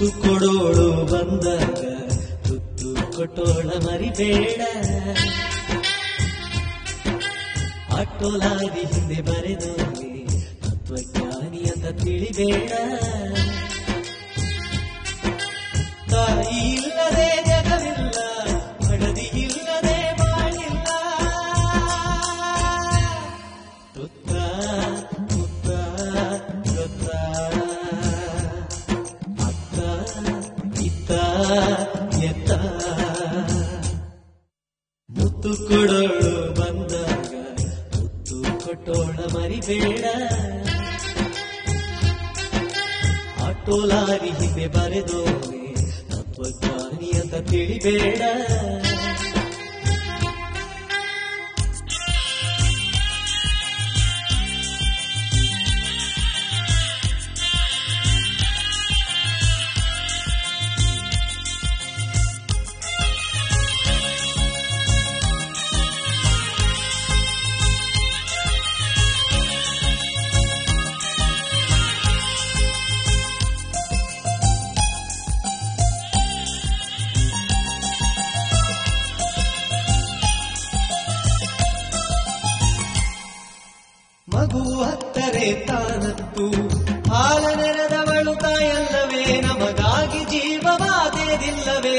ತುತ್ತು ಕೊಡೋಳು ಬಂದಾಗ ತುತ್ತು ಕೊಟ್ಟೋಳ ಮರಿಬೇಡ ಅಟ್ಟೋಲಾದಿ ಹಿಂದೆ ಬರೆದೋಗೆ ತತ್ವಜ್ಞಾನಿ ಅಂತ ತಿಳಿಬೇಡ ತಾಯಿ ಇಲ್ಲದೆ ಜಗವಿಲ್ಲ ಮಡದಿ ಇಲ್ಲದೆ ಬಾಳಿಲ್ಲ ತುತ್ತ ತುತ್ತ ತುತ್ತ ಅತ್ತ ಇತ್ತ ಎತ್ತ ಮುತ್ತು ಕೊಡೋಳು ಬಂದಾಗ ಮುತ್ತು ಕೊಟ್ಟೋಳ ಮರಿಬೇಡ ಆಟೋಲಾರಿ ಹಿಂದೆ ಬರೆದೋನೆ ತತ್ವಜ್ಞಾನಿ ಅಂತ ತಿಳಿಬೇಡ ಮಗು ಹತ್ತರೆ ತಾನತ್ತು ಹಾಲ ನೆರೆದವಳು ತಾಯಲ್ಲವೇ ನಮಗಾಗಿ ಜೀವವಾದೇದಿಲ್ಲವೇ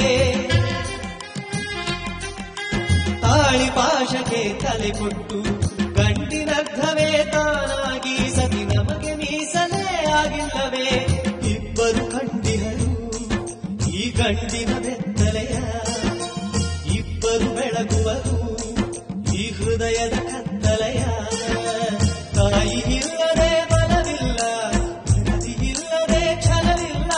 ತಾಳಿ ಪಾಶಕ್ಕೆ ತಲೆ ಕೊಟ್ಟು ಗಂಡಿನರ್ಧವೇ ತಾನಾಗಿ ಸತಿ ನಮಗೆ ಮೀಸಲೇ ಆಗಿಲ್ಲವೇ ಇಬ್ಬರು ಕಂಡಿಹರು ಈ ಗಂಡಿನ ಬೆತ್ತಲೆಯ ಇಬ್ಬರು ಬೆಳಗುವರು ಈ ಹೃದಯದ ಕತ್ತಲೆಯ ತಾಯಿ ಇಲ್ಲದೆ ಬಲವಿಲ್ಲ ಮಡದಿ ಇಲ್ಲದೆ ಛಲವಿಲ್ಲ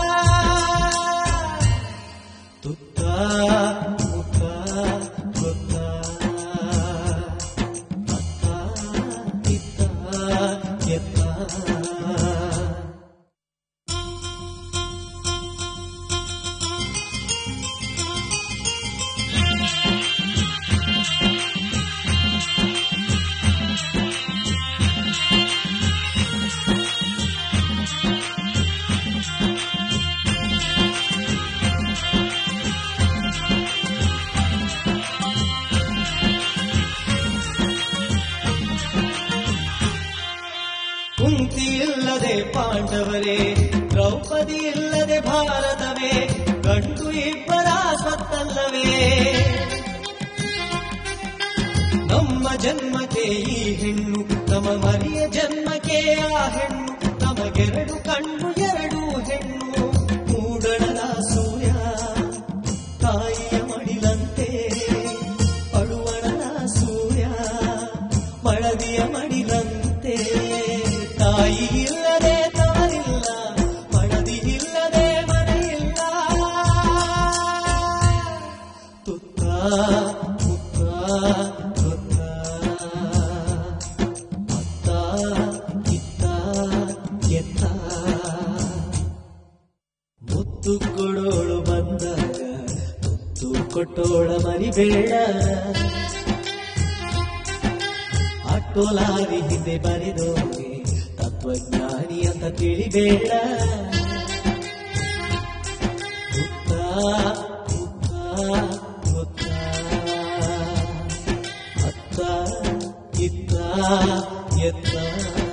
ತುತ್ತ ಮುತ್ತ ಗೊತ್ತ ಅತ್ತ ಇತ್ತ ಎತ್ತ ಕುಂತಿ ಇಲ್ಲದೆ ಪಾಂಡವರೇ ದ್ರೌಪದಿ ಇಲ್ಲದೆ ಭಾರತವೇ ಗಂಡು ಇಬ್ಬರ ಸ್ವತ್ತಲ್ಲವೇ ನಮ್ಮ ಜನ್ಮಕ್ಕೆ ಈ ಹೆಣ್ಣು ನಮ್ಮ ಮರಿಯ ಜನ್ಮಕ್ಕೆ ಆ ಹೆಣ್ಣು ನಮಗೆರಡು ಕಣ್ಣು ಎರಡು ಹೆಣ್ಣು ಮೂಡಣದ ಸೂರ್ಯ ತಾಯಿಯ ಮಡಿಲಂತೆ ಪಡುವಣನ ಸೂರ್ಯ ಮಳದಿಯ ಮಡಿಲಂತೆ ತಾಯಿ ಇಲ್ಲದೆ ತಾರಿಲ್ಲ ಮಡದಿ ಇಲ್ಲದೆ ಮನೆಯಿಲ್ಲ ತುತ್ತ ಮುತ್ತ ತುತ್ತ ಅತ್ತ ಇತ್ತ ಎತ್ತ ಮುತ್ತು ಕೊಡೋಳು ಬಂದಾಗ ಮುತ್ತು ಕೊಟ್ಟೋಳ ಮರಿಬೇಡ ಆಟೋಲಾರಿ ಹಿಂದೆ ಬರೆದೋಗೆ ತತ್ವಜ್ಞಾನಿ ಅಂತ ತಿಳಿಬೇಡ ಮುತ್ತ ಮುತ್ತ ಮುತ್ತ ಅತ್ತ ಇತ್ತ ಎತ್ತ